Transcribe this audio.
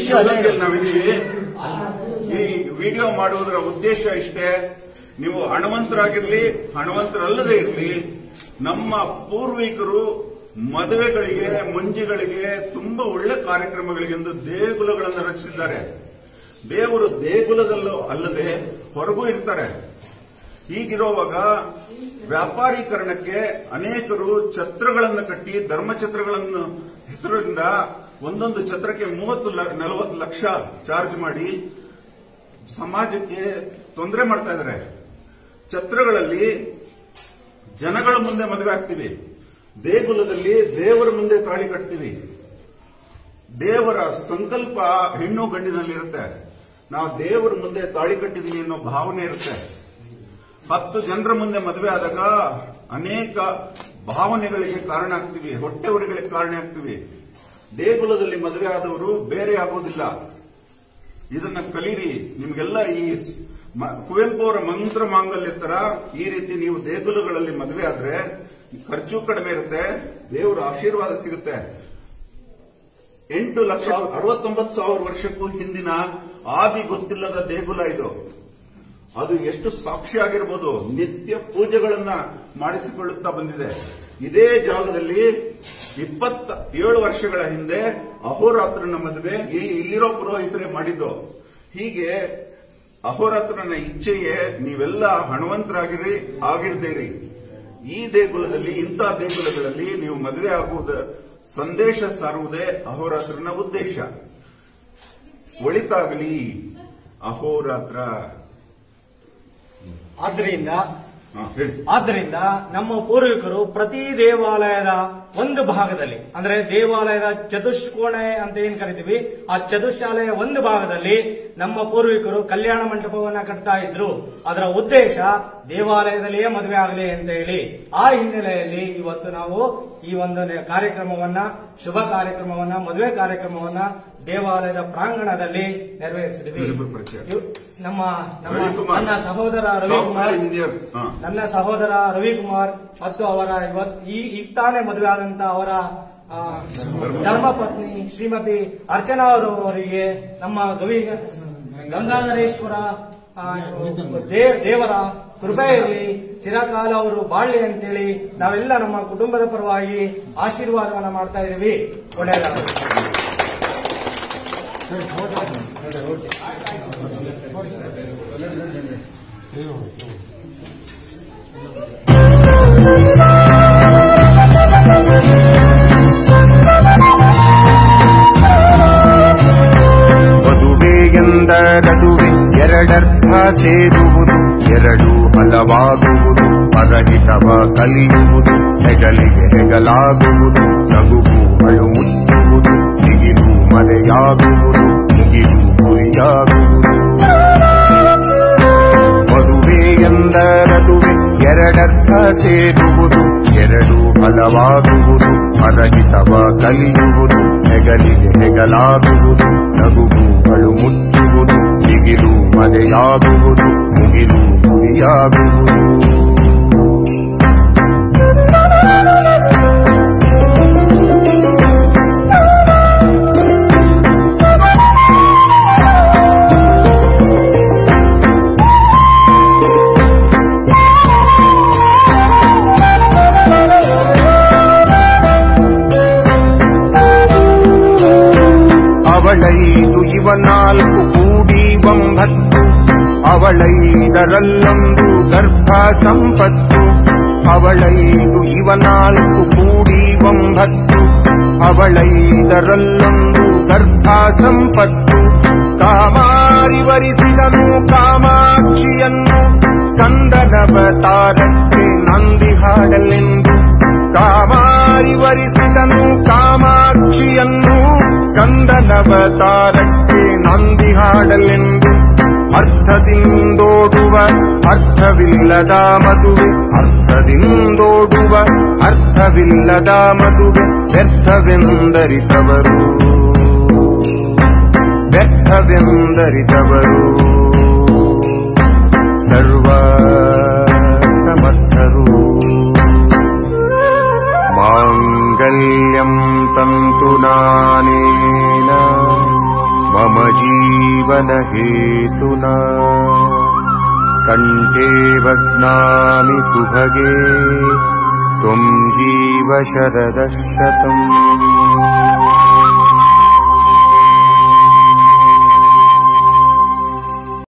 ಶಿವಗಂಗೆಯಲ್ಲಿ ನಾವಿದ್ದೀವಿ ಈ ವಿಡಿಯೋ ಮಾಡುವುದರ ಉದ್ದೇಶ ಇಷ್ಟೇ ನೀವು ಹಣವಂತರಾಗಿರ್ಲಿ ಹಣವಂತರಲ್ಲದೆ ಇರಲಿ ನಮ್ಮ ಪೂರ್ವಿಕರು ಮದುವೆಗಳಿಗೆ ಮುಂಜಿಗಳಿಗೆ ತುಂಬಾ ಒಳ್ಳೆ ಕಾರ್ಯಕ್ರಮಗಳಿಗೆಂದು ದೇಗುಲಗಳನ್ನು ರಚಿಸಿದ್ದಾರೆ ದೇವರು ದೇಗುಲದಲ್ಲೂ ಅಲ್ಲದೆ ಹೊರಗೂ ಇರ್ತಾರೆ ಹೀಗಿರುವಾಗ ವ್ಯಾಪಾರೀಕರಣಕ್ಕೆ ಅನೇಕರು ಛತ್ರಗಳನ್ನು ಕಟ್ಟಿ ಧರ್ಮಛತ್ರಗಳನ್ನು ಹೆಸರಿನಿಂದ ಒಂದೊಂದು ಛತ್ರಕ್ಕೆ ಮೂವತ್ತು ನಲವತ್ತು ಲಕ್ಷ ಚಾರ್ಜ್ ಮಾಡಿ ಸಮಾಜಕ್ಕೆ ತೊಂದರೆ ಮಾಡ್ತಾ ಇದ್ದಾರೆ ಛತ್ರಗಳಲ್ಲಿ ಜನಗಳ ಮುಂದೆ ಮದುವೆ ಆಗ್ತೀವಿ ದೇಗುಲದಲ್ಲಿ ದೇವರ ಮುಂದೆ ತಾಳಿ ಕಟ್ತೀವಿ ದೇವರ ಸಂಕಲ್ಪ ಹೆಣ್ಣು ಗಂಡಿನಲ್ಲಿರುತ್ತೆ ನಾವು ದೇವರ ಮುಂದೆ ತಾಳಿ ಕಟ್ಟಿದೀವಿ ಅನ್ನೋ ಭಾವನೆ ಇರುತ್ತೆ ಹತ್ತು ಜನರ ಮುಂದೆ ಮದುವೆ ಆದಾಗ ಅನೇಕ ಭಾವನೆಗಳಿಗೆ ಕಾರಣ ಆಗ್ತೀವಿ ಹೊಟ್ಟೆ ಉರಿಗಳಿಗೆ ಕಾರಣ ಆಗ್ತೀವಿ ದೇಗುಲದಲ್ಲಿ ಮದುವೆ ಆದವರು ಬೇರೆ ಆಗೋದಿಲ್ಲ ಇದನ್ನ ಕಲೀರಿ ನಿಮ್ಗೆಲ್ಲ ಈ ಸ್- ಮ- ಕುವೆಂಪು ಅವರ ಮಂತ್ರ ಮಾಂಗಲ್ಯ ತರ ಈ ರೀತಿ ನೀವು ದೇಗುಲಗಳಲ್ಲಿ ಮದುವೆ ಆದ್ರೆ ಖರ್ಚು ಕಡಿಮೆ ಇರುತ್ತೆ ದೇವರ ಆಶೀರ್ವಾದ ಸಿಗುತ್ತೆ ಎಂಟು ಲಕ್ಷ ಅರವತ್ತೊಂಬತ್ತು ಸಾವಿರ ವರ್ಷಕ್ಕೂ ಹಿಂದಿನ ಆದಿ ಗೊತ್ತಿಲ್ಲದ ದೇಗುಲ ಇದು ಅದು ಎಷ್ಟು ಸಾಕ್ಷಿ ಆಗಿರ್ಬೋದು ನಿತ್ಯ ಪೂಜೆಗಳನ್ನ ಮಾಡಿಸಿಕೊಳ್ಳುತ್ತಾ ಬಂದಿದೆ ಇದೇ ಜಾಗದಲ್ಲಿ ಇಪ್ಪತ್ತ ಏಳು ವರ್ಷಗಳ ಹಿಂದೆ ಅಹೋರಾತ್ರನ ಮದುವೆ ಈ ಇಲ್ಲಿರೋ ಪುರೋಹಿತರೇ ಮಾಡಿದ್ದು ಹೀಗೆ ಅಹೋರಾತ್ರನ ಇಚ್ಛೆಯೇ ನೀವೆಲ್ಲ ಹಣವಂತರಾಗಿರಿ ಆಗಿರ್ದೇರಿ ಈ ದೇಗುಲದಲ್ಲಿ ಇಂಥ ದೇಗುಲಗಳಲ್ಲಿ ನೀವು ಮದುವೆ ಆಗುವುದ ಸಂದೇಶ ಸಾರುವುದೇ ಅಹೋರಾತ್ರನ ಉದ್ದೇಶ ಒಳಿತಾಗಲಿ ಅಹೋರಾತ್ರ ಆದ್ರಿಂದ ಹಾ, ಹೇಳಿ ಆದ್ದರಿಂದ ನಮ್ಮ ಪೂರ್ವಿಕರು ಪ್ರತಿ ದೇವಾಲಯದ ಒಂದು ಭಾಗದಲ್ಲಿ ಅಂದ್ರೆ ದೇವಾಲಯದ ಚತುಷ್ಕೋಣೆ ಅಂತ ಏನ್ ಕರಿತೀವಿ ಆ ಚತುಶಾಲೆಯ ಒಂದು ಭಾಗದಲ್ಲಿ ನಮ್ಮ ಪೂರ್ವಿಕರು ಕಲ್ಯಾಣ ಮಂಟಪವನ್ನ ಕಟ್ತಾ ಇದ್ರು ಅದರ ಉದ್ದೇಶ ದೇವಾಲಯದಲ್ಲಿಯೇ ಮದುವೆ ಆಗಲಿ ಅಂತ ಹೇಳಿ ಆ ಹಿನ್ನೆಲೆಯಲ್ಲಿ ಇವತ್ತು ನಾವು ಈ ಒಂದು ನೆ- ಕಾರ್ಯಕ್ರಮವನ್ನ ಶುಭ ಕಾರ್ಯಕ್ರಮವನ್ನ ಮದುವೆ ಕಾರ್ಯಕ್ರಮವನ್ನ ದೇವಾಲಯದ ಪ್ರಾಂಗಣದಲ್ಲಿ ನೆರವೇರಿಸಿದ್ವಿ ಇವರಿಬ್ಬರು ಪರಿಚಯ. ಇವ್- ನಮ್ಮ ನಮ್ಮ ರವಿಕುಮಾರ್. ನನ್ನ ಸಹೋದರ ರವಿಕುಮಾರ್ ಸಾಫ್ಟ್ವೇರ್ ಇಂಜಿನಿಯರ್ ಹಾ. ನನ್ನ ಸಹೋದರ ರವಿಕುಮಾರ್ ಮತ್ತು ಅವರ ಇವತ್ ಈ ಈಗ ತಾನೇ ಮದುವೆ ಆದಂತ ಅವರ ಆ, ಧರ್ಮಪತ್ನಿ ಶ್ರೀಮತಿ ಅರ್ಚನಾ ಅವರು ಅವರಿಗೆ ನಮ್ಮ ಗವಿ ಗಂಗಾಧರೇಶ್ವರ ಆ, ದೇ- ದೇವರ ಕೃಪೆ ಇರಲಿ ಚಿರಕಾಲ ಅವರು ಬಾಳ್ಲಿ ಅಂತೇಳಿ ನಾವೆಲ್ಲ ನಮ್ಮ ಕುಟುಂಬದ ಪರವಾಗಿ ಆಶೀರ್ವಾದವನ್ನ ಮಾಡ್ತಾ ಇದೀವಿ ಒಳ್ಳೆಯದಾಗಲಿ ಮದುವೆ ಎಂದರದುವೆ ಎರಡರ್ಥ ಸೇರುವುದು ಎರಡು ಹಲವಾಗುವುದು ಪರಹಿತವ ಕಲಿಯುವುದು ಹೆಗಲಿಗೆ ಹೆಗಲಾಗುವುದು ನಗುವು ಅಳು ಮುಚ್ಚುವುದು ದಿಗಿಲು ಮರೆಯಾಗುವುದು ಮುಗಿಲು ಗುರಿಯಾಗುವುದು ಮದುವೆ ಎಂದರದುವೆ ಎರಡರ್ಥ ಸೇರುವುದು ಎರಡು ಹಲವಾಗುವುದು ಪರಹಿತವ ಕಲಿಯುವುದು ಹೆಗಲಿಗೆ ಹೆಗಲಾಗುವುದು ನಗುವು ಅಳು ಮುಚ್ಚುವುದು ದಿಗಿಲು ಮರೆಯಾಗುವುದು ಮುಗಿಲು ಗುರಿಯಾಗುವುದು ಅವಳೈದು ಇವ ನಾಲ್ಕು ಕೂಡಿ ಒಂಬತ್ತು ಅವಳೈದರಲ್ಲೊಂದು ಗರ್ಭ ಸಂಪತ್ತು ಅವಳೈದು ಇವ ನಾಲ್ಕು ಕೂಡಿ ಒಂಬತ್ತು ಅವಳೈದರಲ್ಲೊಂದು ಗರ್ಭ ಸಂಪತ್ತು ಕಾಮಾರಿವರಿಸಿದನು ಕಾಮಾಕ್ಷಿಯನ್ನು ಸ್ಕಂದನವತಾರಕ್ಕೆ ನಂದಿ ಹಾಡಲೆಂದು ಕಾಮಾರಿವರಿಸಿದನು ಕಾಮಾಕ್ಷಿಯನ್ನು ಸ್ಕಂದನವತಾರಕ್ಕೆ ನಂದಿ ಹಾಡಲೆಂದು ಅರ್ಥದಿಂದೋಡುವ ಅರ್ಥವಿಲ್ಲದ ಮದುವೆ ಅರ್ಥದಿಂದೋಡುವ ಅರ್ಥವಿಲ್ಲದ ಮದುವೆ ವ್ಯರ್ಥವೆಂದರಿತವರು ವ್ಯರ್ಥವೆಂದರಿತವರು ಸರ್ವ ಸಮರ್ಥರು ಮಾಂಗಲ್ಯಂ ತಂತು ನಾನೇನ ಮಮ जीवनहेतुना कण्ठे बध्नामि सुभगे त्वम् जीव शरदः शतम्